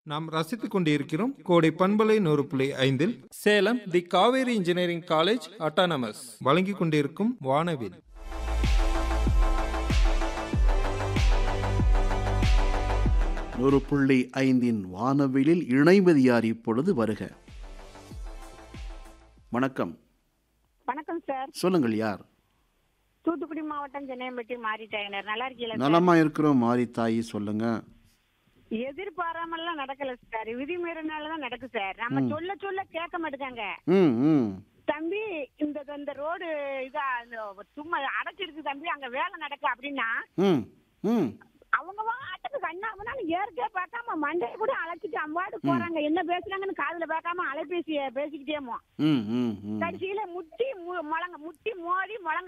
நாம் ரசித்துக் கொண்டிருக்கிறோம் கோடை பண்பலை நூறு புள்ளி ஐந்தில் Salem the Kaveri engineering college autonomous வழங்கிக் கொண்டிருக்கும் வானவில் நூறு புள்ளி ஐந்தின் வானவிலில் இணைமதியார் இப்பொழுது வருக வணக்கம் வணக்கம் சார் சொல்லுங்கள் யார் தூத்துக்குடி மாவட்டம் சென்னையம்பட்டி மாறிட்டாயினர் நல்லா இருக்கீங்களா சார்? நலமா இருக்கிறோம் மாரி தாயி சொல்லுங்க எதிர்பாராமல்லாம் நடக்கல சார் விதிமீறினாலதான் நடக்கு சார் நம்ம சொல்ல சொல்ல கேட்க மாட்டேங்காங்க ம் ம் தம்பி இந்த இந்த ரோடு இதா இந்த சும்மா அடைச்சிருக்கு தம்பி அங்க வேலை நடக்கு அப்படின்னா ம் ம் அவங்க வாட்டுக்கு கண்ணாமனாலும் ஏற்கே பார்க்காம மண்டையை கூட அழைச்சிட்டு அம்பாடு போறாங்க என்ன பேசுறாங்கன்னு காதுல பார்க்காம அலைபேசிய பேசிக்கிட்டேமோ ம் ம் ம் கடைசியில முட்டி மு- முழங்க முட்டி மோதி முழங்க